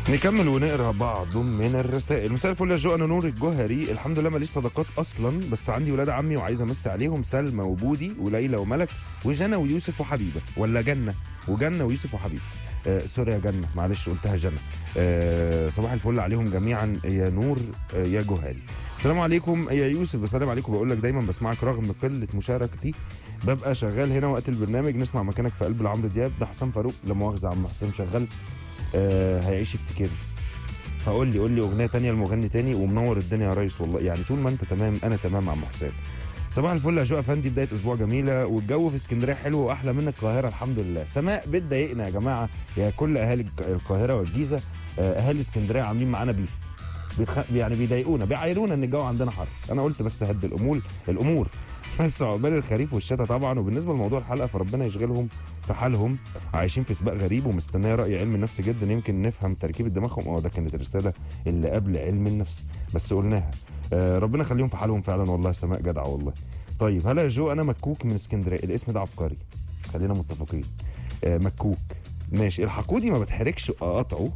نكمل ونقرا بعض من الرسائل مساء الفل يا جو انا نور الجوهري الحمد لله ماليش صداقات اصلا بس عندي ولاد عمي وعايز امسي عليهم سلمى وبودي وليلى وملك وجنى ويوسف وحبيبه ولا جنه وجنه ويوسف وحبيبه آه سوري يا جنه معلش قلتها جنه آه صباح الفل عليهم جميعا يا نور آه يا جوهري السلام عليكم يا يوسف السلام عليكم بقول لك دايما بسمعك رغم قله مشاركتي ببقى شغال هنا وقت البرنامج نسمع مكانك في قلب عمرو دياب ده حسام فاروق لا مؤاخذه يا عم حسام شغلت آه هيعيش يفتكرني فقول لي قول لي اغنيه تانية لمغني تاني ومنور الدنيا يا ريس والله يعني طول ما انت تمام انا تمام يا عم حسام صباح الفل يا جو افندي بدايه اسبوع جميله والجو في اسكندريه حلو واحلى من القاهره الحمد لله سماء بتضايقنا يا جماعه يا كل اهالي الق- القاهره والجيزه آه، اهالي اسكندريه عاملين معانا بيف بيتخ... يعني بيضايقونا بيعايرونا ان الجو عندنا حر انا قلت بس هد الامور الامور بس عقبال الخريف والشتاء طبعا وبالنسبه لموضوع الحلقه فربنا يشغلهم في حالهم عايشين في سباق غريب ومستنيه راي علم النفس جدا يمكن نفهم تركيبه دماغهم اه ده كانت الرساله اللي قبل علم النفس بس قلناها آه ربنا يخليهم في حالهم فعلا والله سماء جدعه والله طيب هلا يا جو انا مكوك من اسكندريه الاسم ده عبقري خلينا متفقين آه مكوك ماشي الحقودي ما بتحركش اقاطعه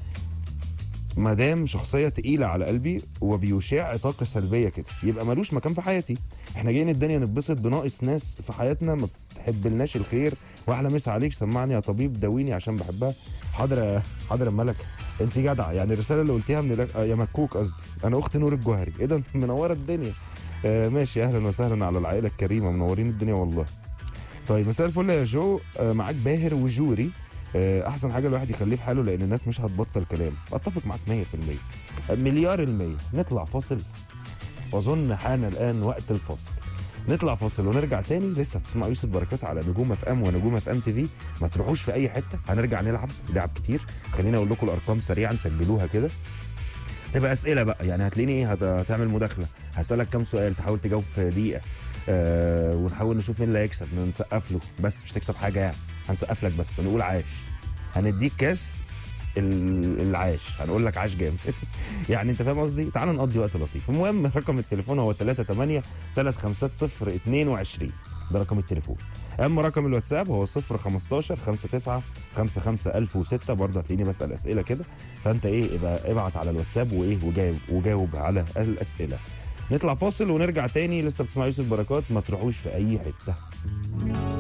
ما دام شخصيه تقيله على قلبي وبيشع طاقه سلبيه كده يبقى ملوش مكان في حياتي احنا جايين الدنيا نتبسط بناقص ناس في حياتنا ما بتحبلناش الخير واحلى مسا عليك سمعني يا طبيب داويني عشان بحبها حاضر يا حاضر يا ملك انت جدعه يعني الرساله اللي قلتيها من الأك... آه يا مكوك قصدي انا اخت نور الجوهري ايه ده منوره الدنيا آه ماشي اهلا وسهلا على العائله الكريمه منورين الدنيا والله طيب مساء الفل يا جو آه معاك باهر وجوري آه احسن حاجه الواحد يخليه في حاله لان الناس مش هتبطل كلام اتفق معاك 100% مليار المية نطلع فاصل واظن حان الان وقت الفاصل نطلع فاصل ونرجع تاني لسه بتسمع يوسف بركات على نجوم اف ام ونجوم اف ام تي في ما تروحوش في اي حته هنرجع نلعب لعب كتير خليني اقول لكم الارقام سريعا سجلوها كده تبقى اسئله بقى يعني هتلاقيني ايه هت- هتعمل مداخله هسالك كام سؤال تحاول تجاوب في دقيقه آه ونحاول نشوف مين اللي هيكسب نسقف له بس مش تكسب حاجه يعني هنسقف لك بس نقول عاش هنديك كاس ال- العاش هنقول لك عاش جامد يعني انت فاهم قصدي تعال نقضي وقت لطيف المهم رقم التليفون هو 38 350 22 ده رقم التليفون اما رقم الواتساب هو 015 59 55 1006 برضه هتلاقيني بسال اسئله كده فانت ايه ابقى ابعت على الواتساب وايه وجاوب وجاوب على الاسئله نطلع فاصل ونرجع تاني لسه بتسمع يوسف بركات ما تروحوش في اي حته